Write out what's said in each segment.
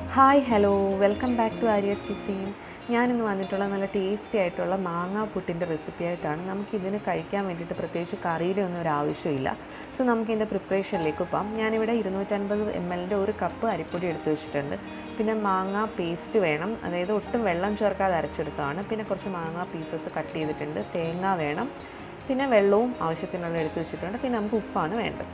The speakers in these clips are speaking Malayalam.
hi hello welcome back to Arya's cuisine ഞാനിന്ന് വന്നിട്ടുള്ള നല്ല ടേസ്റ്റി ആയിട്ടുള്ള മാങ്ങാ പുട്ടിൻ്റെ റെസിപ്പി ആയിട്ടാണ് നമുക്കിതിന് കഴിക്കാൻ വേണ്ടിയിട്ട് പ്രത്യേകിച്ച് കറിയുടെ ഒന്നും ഒരു ആവശ്യമില്ല സോ നമുക്കിതിൻ്റെ പ്രിപ്പറേഷനിലേക്ക് പോകാം ഞാനിവിടെ ഇരുന്നൂറ്റൻപത് എം എല്ലിൻ്റെ ഒരു കപ്പ് അരിപ്പൊടി എടുത്ത് വെച്ചിട്ടുണ്ട് പിന്നെ മാങ്ങ പേസ്റ്റ് വേണം അതായത് ഒട്ടും വെള്ളം ചേർക്കാതെ അരച്ചെടുക്കുകയാണ് പിന്നെ കുറച്ച് മാങ്ങ പീസസ് കട്ട് ചെയ്തിട്ടുണ്ട് തേങ്ങ വേണം പിന്നെ വെള്ളവും ആവശ്യത്തിനുള്ള എടുത്ത് വെച്ചിട്ടുണ്ട് പിന്നെ നമുക്ക് ഉപ്പാണ് വേണ്ടത്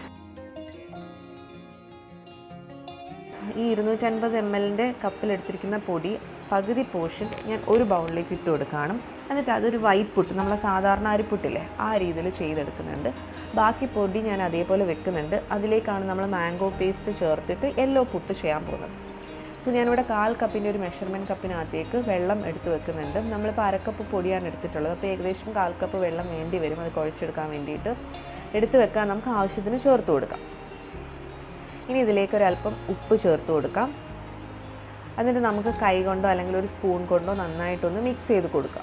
ഈ ഇരുന്നൂറ്റൻപത് എം എല്ലിൻ്റെ കപ്പിലെടുത്തിരിക്കുന്ന പൊടി പകുതി പോർഷൻ ഞാൻ ഒരു ബൗളിലേക്ക് ഇട്ട് കൊടുക്കുകയാണ് എന്നിട്ട് അതൊരു വൈറ്റ് പുട്ട് നമ്മളെ സാധാരണ അരിപ്പുട്ടില്ലേ ആ രീതിയിൽ ചെയ്തെടുക്കുന്നുണ്ട് ബാക്കി പൊടി ഞാൻ അതേപോലെ വെക്കുന്നുണ്ട് അതിലേക്കാണ് നമ്മൾ മാംഗോ പേസ്റ്റ് ചേർത്തിട്ട് യെല്ലോ പുട്ട് ചെയ്യാൻ പോകുന്നത് സോ ഞാനിവിടെ കാൽ കപ്പിൻ്റെ ഒരു മെഷർമെൻറ്റ് കപ്പിനകത്തേക്ക് വെള്ളം എടുത്ത് വെക്കുന്നുണ്ട് നമ്മളിപ്പോൾ അരക്കപ്പ് പൊടിയാണ് എടുത്തിട്ടുള്ളത് അപ്പോൾ ഏകദേശം കാൽ കപ്പ് വെള്ളം വേണ്ടി വരും അത് കുഴച്ചെടുക്കാൻ വേണ്ടിയിട്ട് എടുത്ത് വെക്കാൻ നമുക്ക് ആവശ്യത്തിന് ചേർത്ത് കൊടുക്കാം ഇനി ഇതിലേക്ക് ഒരല്പം ഉപ്പ് ചേർത്ത് കൊടുക്കാം എന്നിട്ട് നമുക്ക് കൈ കൊണ്ടോ അല്ലെങ്കിൽ ഒരു സ്പൂൺ കൊണ്ടോ നന്നായിട്ടൊന്ന് മിക്സ് ചെയ്ത് കൊടുക്കാം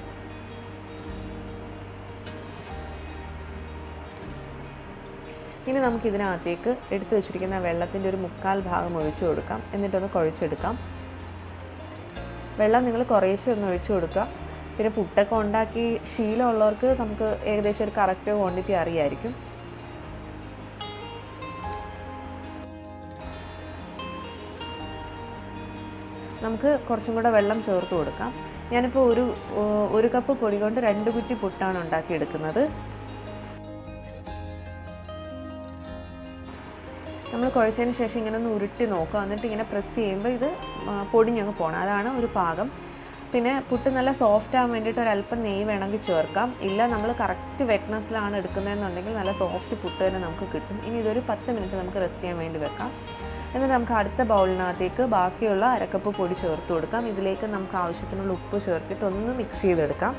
ഇനി നമുക്ക് ഇതിനകത്തേക്ക് എടുത്തു വെച്ചിരിക്കുന്ന വെള്ളത്തിൻ്റെ ഒരു മുക്കാൽ ഭാഗം ഒഴിച്ചു കൊടുക്കാം എന്നിട്ടൊന്ന് കുഴച്ചെടുക്കാം വെള്ളം നിങ്ങൾ കുറേശ്ശെ ഒന്ന് ഒഴിച്ചു കൊടുക്കുക പിന്നെ പുട്ടൊക്കെ ഉണ്ടാക്കി ശീലമുള്ളവർക്ക് നമുക്ക് ഏകദേശം ഒരു കറക്റ്റ് ക്വാണ്ടിറ്റി അറിയായിരിക്കും നമുക്ക് കുറച്ചും കൂടെ വെള്ളം ചേർത്ത് കൊടുക്കാം ഞാനിപ്പോൾ ഒരു ഒരു കപ്പ് പൊടി കൊണ്ട് രണ്ട് കുറ്റി പുട്ടാണ് ഉണ്ടാക്കിയെടുക്കുന്നത് നമ്മൾ കുഴച്ചതിന് ശേഷം ഇങ്ങനെ ഒന്ന് ഉരുട്ടി നോക്കുക എന്നിട്ട് ഇങ്ങനെ പ്രസ് ചെയ്യുമ്പോൾ ഇത് പൊടിഞ്ഞങ്ങ് പോകണം അതാണ് ഒരു പാകം പിന്നെ പുട്ട് നല്ല സോഫ്റ്റ് ആകാൻ വേണ്ടിയിട്ട് ഒരല്പം നെയ്യ് വേണമെങ്കിൽ ചേർക്കാം ഇല്ല നമ്മൾ കറക്റ്റ് വെറ്റ്നസ്സിലാണ് എടുക്കുന്നതെന്നുണ്ടെങ്കിൽ നല്ല സോഫ്റ്റ് പുട്ട് തന്നെ നമുക്ക് കിട്ടും ഇനി ഇതൊരു പത്ത് മിനിറ്റ് നമുക്ക് റെസ്റ്റ് ചെയ്യാൻ വേണ്ടി വെക്കാം എന്നിട്ട് നമുക്ക് അടുത്ത ബൗളിനകത്തേക്ക് ബാക്കിയുള്ള അരക്കപ്പ് പൊടി ചേർത്ത് കൊടുക്കാം ഇതിലേക്ക് നമുക്ക് ആവശ്യത്തിനുള്ള ഉപ്പ് ചേർത്തിട്ട് ഒന്ന് മിക്സ് ചെയ്തെടുക്കാം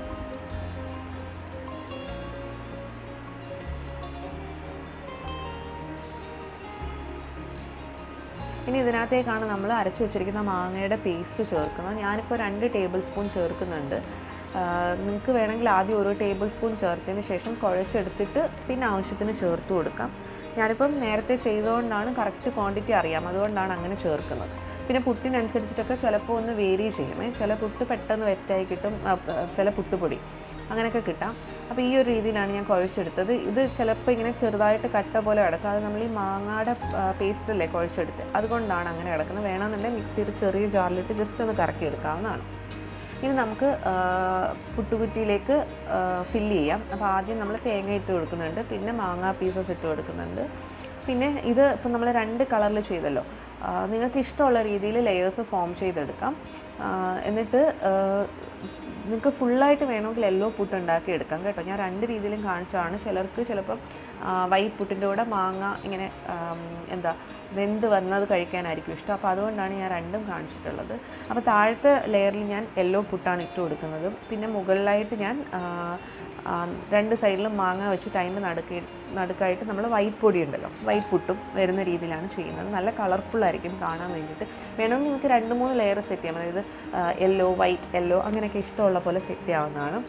ഇനി ഇതിനകത്തേക്കാണ് നമ്മൾ അരച്ചു വെച്ചിരിക്കുന്ന മാങ്ങയുടെ പേസ്റ്റ് ചേർക്കുന്നത് ഞാനിപ്പോൾ രണ്ട് ടേബിൾ സ്പൂൺ ചേർക്കുന്നുണ്ട് നിങ്ങൾക്ക് വേണമെങ്കിൽ ആദ്യം ഒരു ടേബിൾ സ്പൂൺ ചേർത്തതിന് ശേഷം കുഴച്ചെടുത്തിട്ട് പിന്നെ ആവശ്യത്തിന് ചേർത്ത് കൊടുക്കാം ഞാനിപ്പം നേരത്തെ ചെയ്തുകൊണ്ടാണ് കറക്റ്റ് ക്വാണ്ടിറ്റി അറിയാം അതുകൊണ്ടാണ് അങ്ങനെ ചേർക്കുന്നത് പിന്നെ പുട്ടിനനുസരിച്ചിട്ടൊക്കെ ചിലപ്പോൾ ഒന്ന് വേരി ചെയ്യുമേ ചില പുട്ട് പെട്ടെന്ന് വെറ്റായി കിട്ടും ചില പുട്ടുപൊടി അങ്ങനെയൊക്കെ കിട്ടാം അപ്പോൾ ഈ ഒരു രീതിയിലാണ് ഞാൻ കുഴച്ചെടുത്തത് ഇത് ചിലപ്പോൾ ഇങ്ങനെ ചെറുതായിട്ട് കട്ട പോലെ കിടക്കും അത് നമ്മൾ ഈ മാങ്ങയുടെ പേസ്റ്റല്ലേ കുഴച്ചെടുത്ത് അതുകൊണ്ടാണ് അങ്ങനെ കിടക്കുന്നത് വേണമെന്നുണ്ടെങ്കിൽ മിക്സിയുടെ ചെറിയ ജാറിലിട്ട് ജസ്റ്റ് ഒന്ന് കറക്കി എടുക്കാവുന്നതാണ് ഇനി നമുക്ക് പുട്ടുകുറ്റിയിലേക്ക് ഫില്ല് ചെയ്യാം അപ്പോൾ ആദ്യം നമ്മൾ തേങ്ങ ഇട്ട് കൊടുക്കുന്നുണ്ട് പിന്നെ മാങ്ങ പീസസ് ഇട്ട് കൊടുക്കുന്നുണ്ട് പിന്നെ ഇത് ഇപ്പം നമ്മൾ രണ്ട് കളറിൽ ചെയ്തല്ലോ നിങ്ങൾക്ക് ഇഷ്ടമുള്ള രീതിയിൽ ലെയേഴ്സ് ഫോം ചെയ്തെടുക്കാം എന്നിട്ട് നിങ്ങൾക്ക് ഫുള്ളായിട്ട് വേണമെങ്കിൽ യെല്ലോ പുട്ട് ഉണ്ടാക്കി എടുക്കാം കേട്ടോ ഞാൻ രണ്ട് രീതിയിലും കാണിച്ചതാണ് ചിലർക്ക് ചിലപ്പം വൈറ്റ് പുട്ടിൻ്റെ കൂടെ മാങ്ങ ഇങ്ങനെ എന്താ വെന്ത് വന്നത് കഴിക്കാനായിരിക്കും ഇഷ്ടം അപ്പോൾ അതുകൊണ്ടാണ് ഞാൻ രണ്ടും കാണിച്ചിട്ടുള്ളത് അപ്പോൾ താഴത്തെ ലെയറിൽ ഞാൻ യെല്ലോ പുട്ടാണ് ഇട്ട് കൊടുക്കുന്നത് പിന്നെ മുകളിലായിട്ട് ഞാൻ രണ്ട് സൈഡിലും മാങ്ങ വെച്ചിട്ട് അതിൻ്റെ നടുക്ക് നടുക്കായിട്ട് നമ്മൾ വൈറ്റ് പൊടി ഉണ്ടല്ലോ വൈറ്റ് പുട്ടും വരുന്ന രീതിയിലാണ് ചെയ്യുന്നത് നല്ല കളർഫുൾ ആയിരിക്കും കാണാൻ വേണ്ടിയിട്ട് വേണമെങ്കിൽ നിങ്ങൾക്ക് രണ്ട് മൂന്ന് ലെയർ സെറ്റ് ചെയ്യാം അതായത് യെല്ലോ വൈറ്റ് യെല്ലോ അങ്ങനെയൊക്കെ ഇഷ്ടമുള്ള പോലെ സെറ്റ് ചെയ്യാവുന്നതാണ്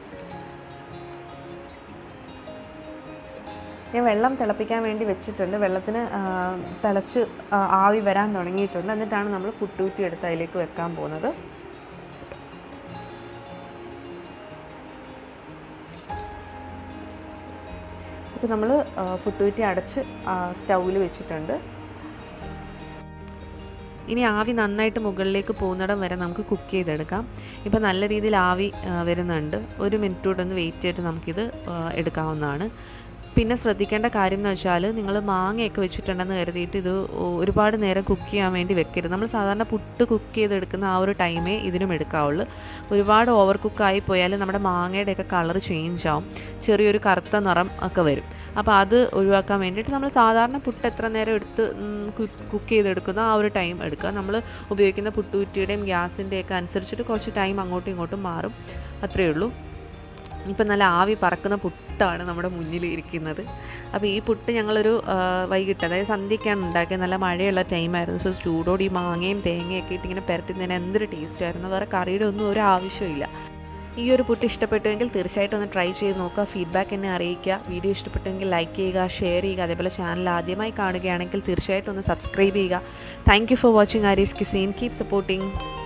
ഞാൻ വെള്ളം തിളപ്പിക്കാൻ വേണ്ടി വെച്ചിട്ടുണ്ട് വെള്ളത്തിന് തിളച്ച് ആവി വരാൻ തുടങ്ങിയിട്ടുണ്ട് എന്നിട്ടാണ് നമ്മൾ പുട്ടുകുറ്റി എടുത്ത് അതിലേക്ക് വെക്കാൻ പോകുന്നത് ഇപ്പോൾ നമ്മൾ പുട്ടുകുറ്റി അടച്ച് സ്റ്റൗവിൽ വെച്ചിട്ടുണ്ട് ഇനി ആവി നന്നായിട്ട് മുകളിലേക്ക് പോകുന്നിടം വരെ നമുക്ക് കുക്ക് ചെയ്തെടുക്കാം ഇപ്പോൾ നല്ല രീതിയിൽ ആവി വരുന്നുണ്ട് ഒരു മിനിറ്റ് കൂടെ ഒന്ന് വെയിറ്റ് ചെയ്തിട്ട് നമുക്കിത് എടുക്കാവുന്നതാണ് പിന്നെ ശ്രദ്ധിക്കേണ്ട കാര്യം എന്ന് വെച്ചാൽ നിങ്ങൾ മാങ്ങയൊക്കെ വെച്ചിട്ടുണ്ടെന്ന് കരുതിയിട്ട് ഇത് ഒരുപാട് നേരം കുക്ക് ചെയ്യാൻ വേണ്ടി വെക്കരുത് നമ്മൾ സാധാരണ പുട്ട് കുക്ക് ചെയ്തെടുക്കുന്ന ആ ഒരു ടൈമേ ഇതിനും എടുക്കാവുള്ളൂ ഒരുപാട് ഓവർ കുക്കായി പോയാൽ നമ്മുടെ മാങ്ങയുടെയൊക്കെ കളർ ചേഞ്ച് ആവും ചെറിയൊരു കറുത്ത നിറം ഒക്കെ വരും അപ്പോൾ അത് ഒഴിവാക്കാൻ വേണ്ടിയിട്ട് നമ്മൾ സാധാരണ പുട്ട് എത്ര നേരം എടുത്ത് കുക്ക് ചെയ്തെടുക്കുന്ന ആ ഒരു ടൈം എടുക്കുക നമ്മൾ ഉപയോഗിക്കുന്ന പുട്ടുകുറ്റിയുടെയും ഗ്യാസിൻ്റെയൊക്കെ അനുസരിച്ചിട്ട് കുറച്ച് ടൈം അങ്ങോട്ടും ഇങ്ങോട്ടും മാറും അത്രയേ ഉള്ളൂ ഇപ്പം നല്ല ആവി പറക്കുന്ന പുട്ടാണ് നമ്മുടെ മുന്നിൽ ഇരിക്കുന്നത് അപ്പോൾ ഈ പുട്ട് ഞങ്ങളൊരു വൈകിട്ട് അതായത് സന്ധ്യയ്ക്കാണ് ഉണ്ടാക്കിയത് നല്ല മഴയുള്ള ടൈമായിരുന്നു സോ ചൂടോടെ ഈ മാങ്ങയും തേങ്ങയൊക്കെ ഇട്ട് ഇങ്ങനെ പുരട്ടുന്നതിന് എന്തൊരു ടേസ്റ്റായിരുന്നു വേറെ കറിയുടെ ഒന്നും ഒരു ആവശ്യമില്ല ഈ ഒരു പുട്ട് ഇഷ്ടപ്പെട്ടുവെങ്കിൽ തീർച്ചയായിട്ടും ഒന്ന് ട്രൈ ചെയ്ത് നോക്കുക ഫീഡ്ബാക്ക് എന്നെ അറിയിക്കുക വീഡിയോ ഇഷ്ടപ്പെട്ടുവെങ്കിൽ ലൈക്ക് ചെയ്യുക ഷെയർ ചെയ്യുക അതേപോലെ ചാനൽ ആദ്യമായി കാണുകയാണെങ്കിൽ തീർച്ചയായിട്ടും ഒന്ന് സബ്സ്ക്രൈബ് ചെയ്യുക thank you for watching Aari's cuisine keep supporting